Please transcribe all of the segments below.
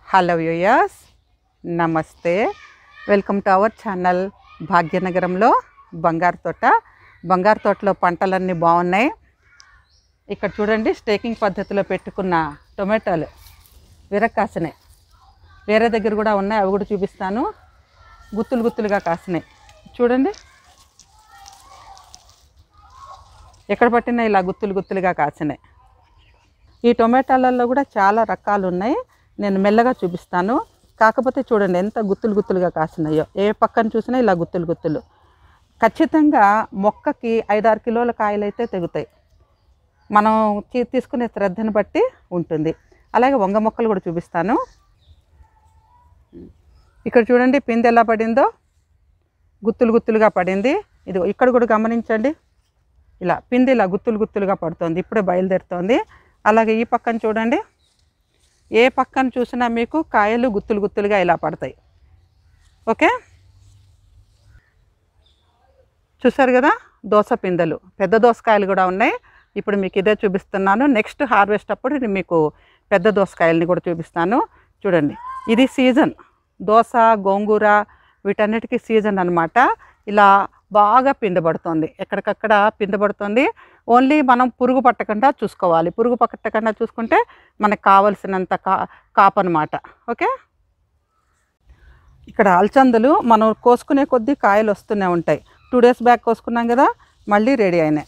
hello viewers నమస్తే welcome to our channel భాగ్యనగరంలో బంగారు తోట బంగారు తోటలో పంటలన్నీ బాగున్నాయి ఇక్కడ చూడండి స్టేకింగ్ పద్ధతిలో పెట్టుకున్న టొమాటోలు విరక్కాసినాయి వేరే దగ్గర కూడా ఉన్నాయి అవి కూడా చూపిస్తాను గుత్తులు గుత్తులుగా కాసినాయి చూడండి ఎక్కడ పట్టినా ఇలా గుత్తులు గుత్తులుగా కాసినాయి ఈ టొమాటోలలో కూడా చాలా రకాలు ఉన్నాయి నేను మెల్లగా చూపిస్తాను కాకపోతే చూడండి ఎంత గుత్తులు గుత్తులుగా కాసినాయో ఏ పక్కన చూసినా ఇలా గుత్తులు గుత్తులు ఖచ్చితంగా మొక్కకి ఐదారు కిలోల కాయలు అయితే తెగుతాయి మనం తీ- తీసుకునే శ్రద్ధను బట్టి ఉంటుంది అలాగే వంగ మొక్కలు కూడా చూపిస్తాను ఇక్కడ చూడండి పిందె ఎలా పడిందో గుత్తులు గుత్తులుగా పడింది ఇది ఇక్కడ కూడా గమనించండి ఇలా పిండి ఇలా గుత్తులు గుత్తులుగా పడుతుంది ఇప్పుడే బయలుదేరుతోంది అలాగే ఈ పక్కన చూడండి ఏ పక్కన చూసినా మీకు కాయలు గుత్తులు గుత్తులుగా ఇలా పడతాయి ఓకే చూసారు కదా దోస పిందెలు పెద్ద దోసకాయలు కూడా ఉన్నాయి ఇప్పుడు మీకు ఇదే చూపిస్తున్నాను నెక్స్ట్ హార్వెస్ట్ అప్పుడు ఇది మీకు పెద్ద దోసకాయలని కూడా చూపిస్తాను చూడండి ఇది సీజన్ దోస గోంగూర వీటన్నిటికీ సీజన్ అన్నమాట ఇలా బాగా పిందబడుతుంది ఎక్కడికక్కడ పిందబడుతుంది ఓన్లీ మనం పురుగు పట్టకుండా చూసుకోవాలి పురుగు పట్టకుండా చూసుకుంటే మనకు కావలసినంత కా కాపు అనమాట ఓకే ఇక్కడ అలచందలు మనం కోసుకునే కొద్దీ కాయలు వస్తూనే ఉంటాయి టూ డేస్ బ్యాక్ కోసుకున్నాం కదా మళ్ళీ రెడీ అయినాయి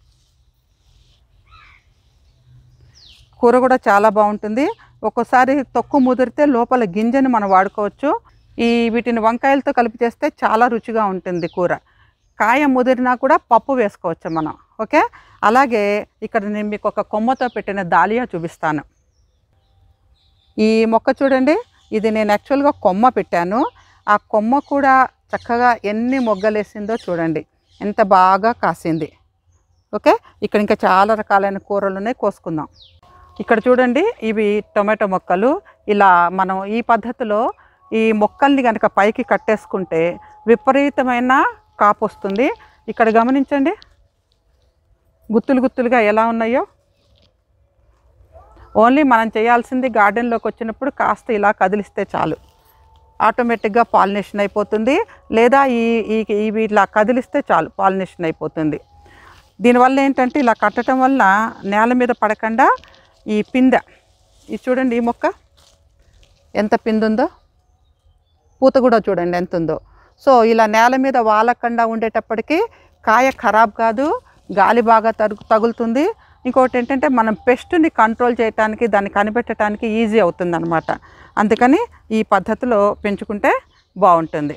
కూర కూడా చాలా బాగుంటుంది ఒక్కోసారి తొక్కు ముదిరితే లోపల గింజని మనం వాడుకోవచ్చు ఈ వీటిని వంకాయలతో కలిపి చేస్తే చాలా రుచిగా ఉంటుంది కూర కాయ ముదిరినా కూడా పప్పు వేసుకోవచ్చు మనం ఓకే అలాగే ఇక్కడ నేను మీకు ఒక కొమ్మతో పెట్టిన దాలియా చూపిస్తాను ఈ మొక్క చూడండి ఇది నేను యాక్చువల్గా కొమ్మ పెట్టాను ఆ కొమ్మ కూడా చక్కగా ఎన్ని మొగ్గలేసిందో చూడండి ఎంత బాగా కాసింది ఓకే ఇక్కడ ఇంకా చాలా రకాలైన కూరలు ఉన్నాయి కోసుకుందాం ఇక్కడ చూడండి ఇవి టొమాటో మొక్కలు ఇలా మనం ఈ పద్ధతిలో ఈ మొక్కల్ని కనుక పైకి కట్టేసుకుంటే విపరీతమైన కాపు వస్తుంది ఇక్కడ గమనించండి గుత్తులు గుత్తులుగా ఎలా ఉన్నాయో ఓన్లీ మనం చేయాల్సింది గార్డెన్లోకి వచ్చినప్పుడు కాస్త ఇలా కదిలిస్తే చాలు ఆటోమేటిక్గా పాలినేషన్ అయిపోతుంది లేదా ఈ ఈ ఇవి ఇలా కదిలిస్తే చాలు పాలినేషన్ అయిపోతుంది దీనివల్ల ఏంటంటే ఇలా కట్టడం వల్ల నేల మీద పడకుండా ఈ పిందె ఇది చూడండి ఈ మొక్క ఎంత పిండి ఉందో పూత కూడా చూడండి ఎంత ఉందో సో ఇలా నేల మీద వాలకుండా ఉండేటప్పటికి కాయ ఖరాబ్ కాదు గాలి బాగా తరుగు తగులుతుంది ఇంకోటి ఏంటంటే మనం పెస్ట్ని కంట్రోల్ చేయడానికి దాన్ని కనిపెట్టడానికి ఈజీ అవుతుంది అనమాట అందుకని ఈ పద్ధతిలో పెంచుకుంటే బాగుంటుంది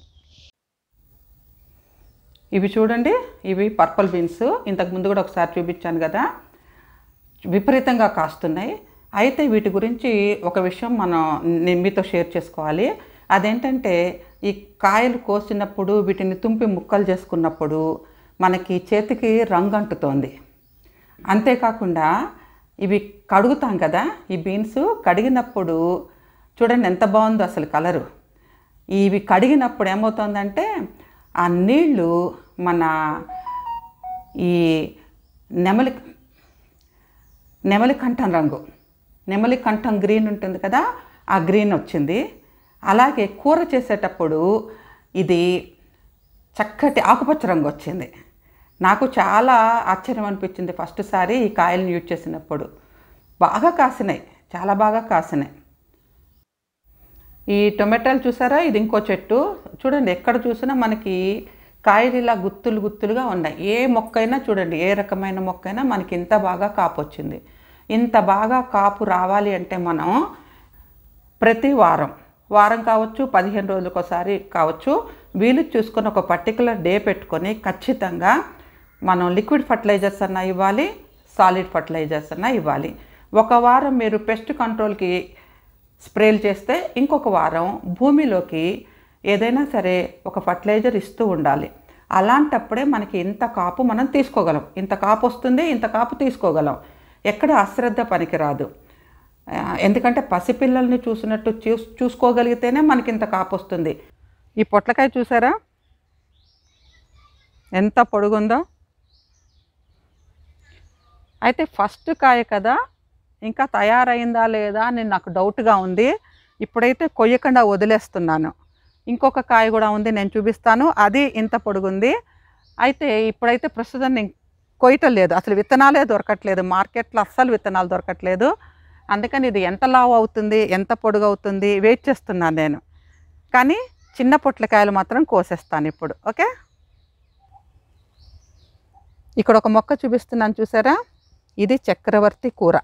ఇవి చూడండి ఇవి పర్పుల్ బీన్స్ ఇంతకు ముందు కూడా ఒకసారి చూపించాను కదా విపరీతంగా కాస్తున్నాయి అయితే వీటి గురించి ఒక విషయం మనం నేను మీతో షేర్ చేసుకోవాలి అదేంటంటే ఈ కాయలు కోసినప్పుడు వీటిని తుంపి ముక్కలు చేసుకున్నప్పుడు మనకి చేతికి రంగు అంటుతోంది అంతేకాకుండా ఇవి కడుగుతాం కదా ఈ బీన్స్ కడిగినప్పుడు చూడండి ఎంత బాగుందో అసలు కలరు ఇవి కడిగినప్పుడు ఏమవుతుందంటే ఆ నీళ్ళు మన ఈ నెమలి నెమలి కంఠం రంగు నెమలి కంఠం గ్రీన్ ఉంటుంది కదా ఆ గ్రీన్ వచ్చింది అలాగే కూర చేసేటప్పుడు ఇది చక్కటి ఆకుపచ్చ రంగు వచ్చింది నాకు చాలా ఆశ్చర్యం అనిపించింది ఫస్ట్ సారి ఈ కాయలను యూజ్ చేసినప్పుడు బాగా కాసినాయి చాలా బాగా కాసినాయి ఈ టొమాటోలు చూసారా ఇది ఇంకో చెట్టు చూడండి ఎక్కడ చూసినా మనకి కాయలు ఇలా గుత్తులు గుత్తులుగా ఉన్నాయి ఏ మొక్కైనా చూడండి ఏ రకమైన మొక్కైనా మనకి ఇంత బాగా కాపు వచ్చింది ఇంత బాగా కాపు రావాలి అంటే మనం ప్రతి వారం వారం కావచ్చు పదిహేను రోజులకు ఒకసారి కావచ్చు వీలు చూసుకొని ఒక పర్టికులర్ డే పెట్టుకొని ఖచ్చితంగా మనం లిక్విడ్ ఫర్టిలైజర్స్ అన్నా ఇవ్వాలి సాలిడ్ ఫర్టిలైజర్స్ అన్నా ఇవ్వాలి ఒక వారం మీరు పెస్ట్ కంట్రోల్కి స్ప్రేలు చేస్తే ఇంకొక వారం భూమిలోకి ఏదైనా సరే ఒక ఫర్టిలైజర్ ఇస్తూ ఉండాలి అలాంటప్పుడే మనకి ఇంత కాపు మనం తీసుకోగలం ఇంత కాపు వస్తుంది ఇంత కాపు తీసుకోగలం ఎక్కడ అశ్రద్ధ పనికిరాదు ఆ, ఎందుకంటే పసిపిల్లల్ని చూసినట్టు చూస్ చూసుకోగలిగితేనే మనకి ఇంత కాపు వస్తుంది ఈ పొట్లకాయ చూసారా ఎంత పొడుగుందో అయితే ఫస్ట్ కాయ కదా ఇంకా తయారైందా లేదా అని నాకు డౌట్గా ఉంది ఇప్పుడైతే కొయ్యకుండా వదిలేస్తున్నాను ఇంకొక కాయ కూడా ఉంది నేను చూపిస్తాను అది ఇంత పొడుగుంది అయితే ఇప్పుడైతే ప్రస్తుతం నేను కొయ్యటం లేదు అసలు విత్తనాలే దొరకట్లేదు మార్కెట్లో అస్సలు విత్తనాలు దొరకట్లేదు అందుకని ఇది ఎంత లావు అవుతుంది ఎంత పొడుగు అవుతుంది వెయిట్ చేస్తున్నాను నేను కానీ చిన్న పొట్లకాయలు మాత్రం కోసేస్తాను ఇప్పుడు ఓకే ఇక్కడ ఒక మొక్క చూపిస్తున్నాను చూసారా ఇది చక్రవర్తి కూర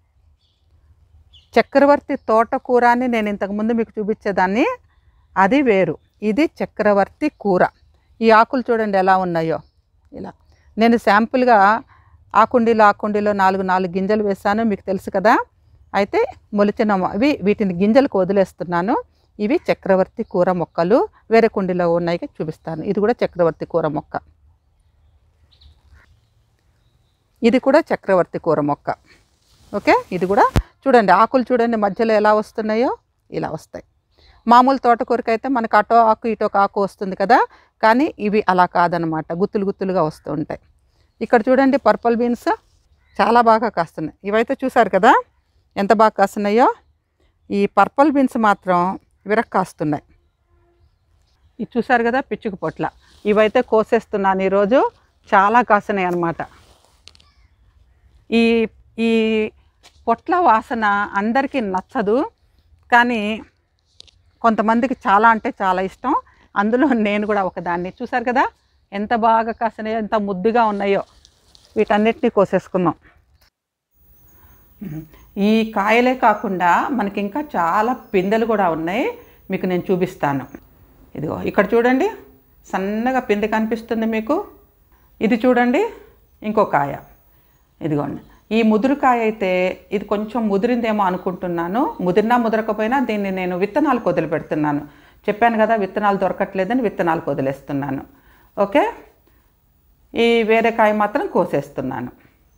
చక్రవర్తి తోటకూర అని నేను ఇంతకుముందు మీకు చూపించేదాన్ని అది వేరు ఇది చక్రవర్తి కూర ఈ ఆకులు చూడండి ఎలా ఉన్నాయో ఇలా నేను శాంపుల్గా ఆ కుండీలో ఆ కుండీలో నాలుగు నాలుగు గింజలు వేసాను మీకు తెలుసు కదా అయితే మొలిచిన మొ- అవి వీటిని గింజలకు వదిలేస్తున్నాను ఇవి చక్రవర్తి కూర మొక్కలు వేరే కుండీలో ఉన్నాయి చూపిస్తాను ఇది కూడా చక్రవర్తి కూర మొక్క ఇది కూడా చక్రవర్తి కూర మొక్క ఓకే ఇది కూడా చూడండి ఆకులు చూడండి మధ్యలో ఎలా వస్తున్నాయో ఇలా వస్తాయి మామూలు తోటకూరకి అయితే మనకు అటో ఆకు ఇటో ఒక ఆకు వస్తుంది కదా కానీ ఇవి అలా కాదనమాట గుత్తులు గుత్తులుగా వస్తూ ఉంటాయి ఇక్కడ చూడండి పర్పుల్ బీన్స్ చాలా బాగా కాస్తున్నాయి ఇవైతే చూసారు కదా ఎంత బాగా కాస్తున్నాయో ఈ పర్పుల్ బీన్స్ మాత్రం విరక్ కాస్తున్నాయి ఇది చూసారు కదా పిచ్చుక పొట్ల ఇవైతే కోసేస్తున్నాను ఈరోజు చాలా కాస్తున్నాయి అన్నమాట ఈ ఈ పొట్ల వాసన అందరికీ నచ్చదు కానీ కొంతమందికి చాలా అంటే చాలా ఇష్టం అందులో నేను కూడా ఒకదాన్ని చూసారు కదా ఎంత బాగా కాసినాయో ఎంత ముద్దుగా ఉన్నాయో వీటన్నిటిని కోసేసుకున్నాం ఈ కాయలే కాకుండా మనకి ఇంకా చాలా పిందెలు కూడా ఉన్నాయి మీకు నేను చూపిస్తాను ఇదిగో ఇక్కడ చూడండి సన్నగా పిందె కనిపిస్తుంది మీకు ఇది చూడండి ఇంకో కాయ ఇదిగోండి ఈ ముదురుకాయ అయితే ఇది కొంచెం ముదిరిందేమో అనుకుంటున్నాను ముదిరినా ముదరకపోయినా దీన్ని నేను విత్తనాలకు వదిలిపెడుతున్నాను చెప్పాను కదా విత్తనాలు దొరకట్లేదని విత్తనాలకు వదిలేస్తున్నాను ఓకే ఈ వేరే కాయ మాత్రం కోసేస్తున్నాను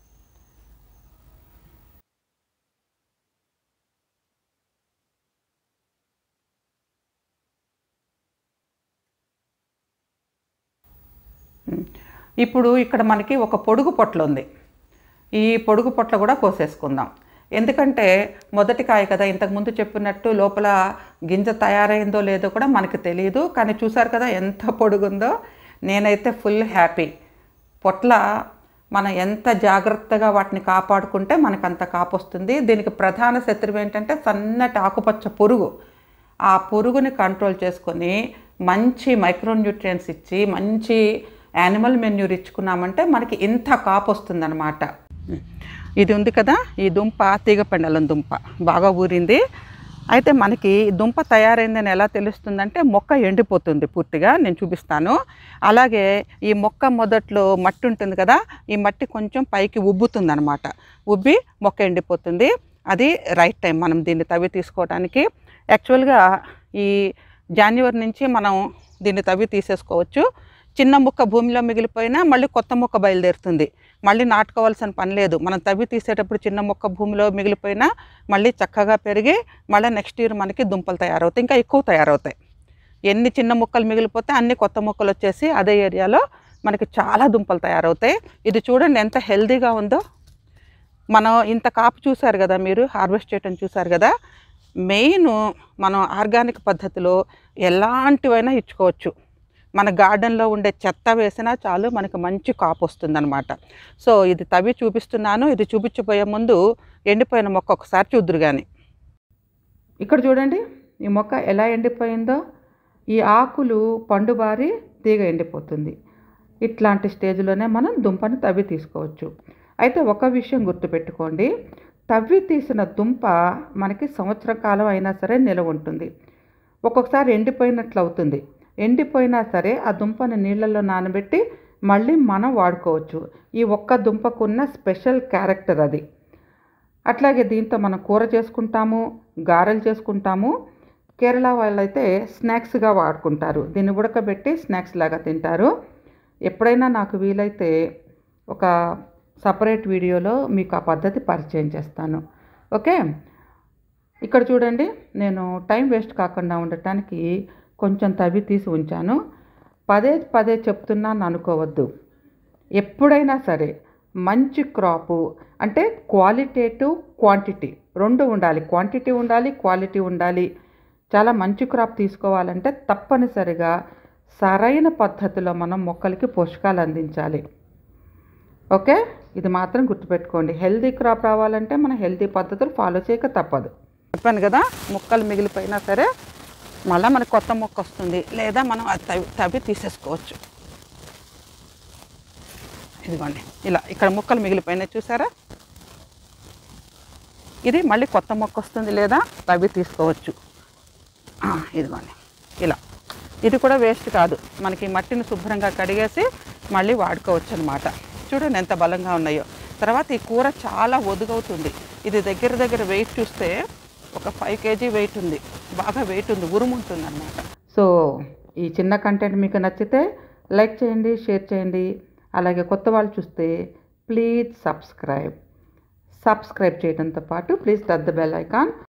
ఇప్పుడు ఇక్కడ మనకి ఒక పొడుగు పొట్ల ఉంది ఈ పొడుగు పొట్ల కూడా కోసేసుకుందాం ఎందుకంటే మొదటి కాయ కదా ఇంతకుముందు చెప్పినట్టు లోపల గింజ తయారైందో లేదో కూడా మనకి తెలియదు కానీ చూసారు కదా ఎంత పొడుగుందో నేనైతే ఫుల్ హ్యాపీ పొట్ల మనం ఎంత జాగ్రత్తగా వాటిని కాపాడుకుంటే మనకు అంత కాపు వస్తుంది దీనికి ప్రధాన శత్రువు ఏంటంటే సన్నటి ఆకుపచ్చ పురుగు ఆ పురుగుని కంట్రోల్ చేసుకొని మంచి మైక్రోన్యూట్రియంట్స్ ఇచ్చి మంచి యానిమల్ మెన్యూర్ ఇచ్చుకున్నామంటే మనకి ఇంత కాపు వస్తుందన్నమాట ఇది ఉంది కదా ఈ దుంప తీగపెండలం దుంప బాగా ఊరింది అయితే మనకి ఈ దుంప తయారైందని ఎలా తెలుస్తుందంటే మొక్క ఎండిపోతుంది పూర్తిగా నేను చూపిస్తాను అలాగే ఈ మొక్క మొదట్లో మట్టి ఉంటుంది కదా ఈ మట్టి కొంచెం పైకి ఉబ్బుతుంది అనమాట ఉబ్బి మొక్క ఎండిపోతుంది అది రైట్ టైం మనం దీన్ని తవ్వి తీసుకోవడానికి యాక్చువల్గా ఈ జాన్యువరి నుంచి మనం దీన్ని తవ్వి తీసేసుకోవచ్చు చిన్న ముక్క భూమిలో మిగిలిపోయినా మళ్ళీ కొత్త మొక్క బయలుదేరుతుంది మళ్ళీ నాటుకోవాల్సిన పని లేదు మనం తవ్వి తీసేటప్పుడు చిన్న మొక్క భూమిలో మిగిలిపోయినా మళ్ళీ చక్కగా పెరిగి మళ్ళీ నెక్స్ట్ ఇయర్ మనకి దుంపలు తయారవుతాయి ఇంకా ఎక్కువ తయారవుతాయి ఎన్ని చిన్న మొక్కలు మిగిలిపోతే అన్ని కొత్త మొక్కలు వచ్చేసి అదే ఏరియాలో మనకి చాలా దుంపలు తయారవుతాయి ఇది చూడండి ఎంత హెల్దీగా ఉందో మనం ఇంత కాపు చూసారు కదా మీరు హార్వెస్ట్ చేయటం చూసారు కదా మెయిన్ మనం ఆర్గానిక్ పద్ధతిలో ఎలాంటివైనా ఇచ్చుకోవచ్చు మన గార్డెన్లో ఉండే చెత్త వేసినా చాలు మనకి మంచి కాపు వస్తుందన్నమాట సో ఇది తవ్వి చూపిస్తున్నాను ఇది చూపించబోయే ముందు ఎండిపోయిన మొక్క ఒకసారి చూద్దురు కానీ ఇక్కడ చూడండి ఈ మొక్క ఎలా ఎండిపోయిందో ఈ ఆకులు పండుబారి తీగ ఎండిపోతుంది ఇట్లాంటి స్టేజ్లోనే మనం దుంపని తవ్వి తీసుకోవచ్చు అయితే ఒక విషయం గుర్తుపెట్టుకోండి తవ్వి తీసిన దుంప మనకి సంవత్సరం కాలం అయినా సరే నిలవ ఉంటుంది ఒక్కొక్కసారి ఎండిపోయినట్లు అవుతుంది ఎండిపోయినా సరే ఆ దుంపని నీళ్ళల్లో నానబెట్టి మళ్ళీ మనం వాడుకోవచ్చు ఈ ఒక్క దుంపకున్న స్పెషల్ క్యారెక్టర్ అది అట్లాగే దీంతో మనం కూర చేసుకుంటాము గారెలు చేసుకుంటాము కేరళ వాళ్ళైతే స్నాక్స్గా వాడుకుంటారు దీన్ని ఉడకబెట్టి స్నాక్స్ లాగా తింటారు ఎప్పుడైనా నాకు వీలైతే ఒక సపరేట్ వీడియోలో మీకు ఆ పద్ధతి పరిచయం చేస్తాను ఓకే ఇక్కడ చూడండి నేను టైం వేస్ట్ కాకుండా ఉండటానికి కొంచెం తవ్వి తీసి ఉంచాను పదే పదే చెప్తున్నాను అనుకోవద్దు ఎప్పుడైనా సరే మంచి క్రాపు అంటే క్వాలిటేటివ్ క్వాంటిటీ రెండు ఉండాలి క్వాంటిటీ ఉండాలి క్వాలిటీ ఉండాలి చాలా మంచి క్రాప్ తీసుకోవాలంటే తప్పనిసరిగా సరైన పద్ధతిలో మనం మొక్కలకి పోషకాలు అందించాలి ఓకే ఇది మాత్రం గుర్తుపెట్టుకోండి హెల్దీ క్రాప్ రావాలంటే మనం హెల్దీ పద్ధతులు ఫాలో చేయక తప్పదు చెప్పాను కదా మొక్కలు మిగిలిపోయినా సరే మళ్ళీ మనకు కొత్త మొక్క వస్తుంది లేదా మనం అది తవ్వి తవ్వి తీసేసుకోవచ్చు ఇదిగోండి ఇలా ఇక్కడ మొక్కలు మిగిలిపోయినాయి చూసారా ఇది మళ్ళీ కొత్త మొక్క వస్తుంది లేదా తవ్వి తీసుకోవచ్చు ఆ, ఇదిగోండి ఇలా ఇది కూడా వేస్ట్ కాదు మనకి మట్టిని శుభ్రంగా కడిగేసి మళ్ళీ వాడుకోవచ్చు అనమాట చూడండి ఎంత బలంగా ఉన్నాయో తర్వాత ఈ కూర చాలా ఒదుగవుతుంది ఇది దగ్గర దగ్గర వెయిట్ చూస్తే ఒక ఫైవ్ కేజీ వెయిట్ ఉంది బాగా వెయిట్ ఉంది ఉరుము ఉంటుంది అనమాట సో ఈ చిన్న కంటెంట్ మీకు నచ్చితే లైక్ చేయండి షేర్ చేయండి అలాగే కొత్త వాళ్ళు చూస్తే ప్లీజ్ సబ్స్క్రైబ్ సబ్స్క్రైబ్ చేయడంతో పాటు please touch the bell icon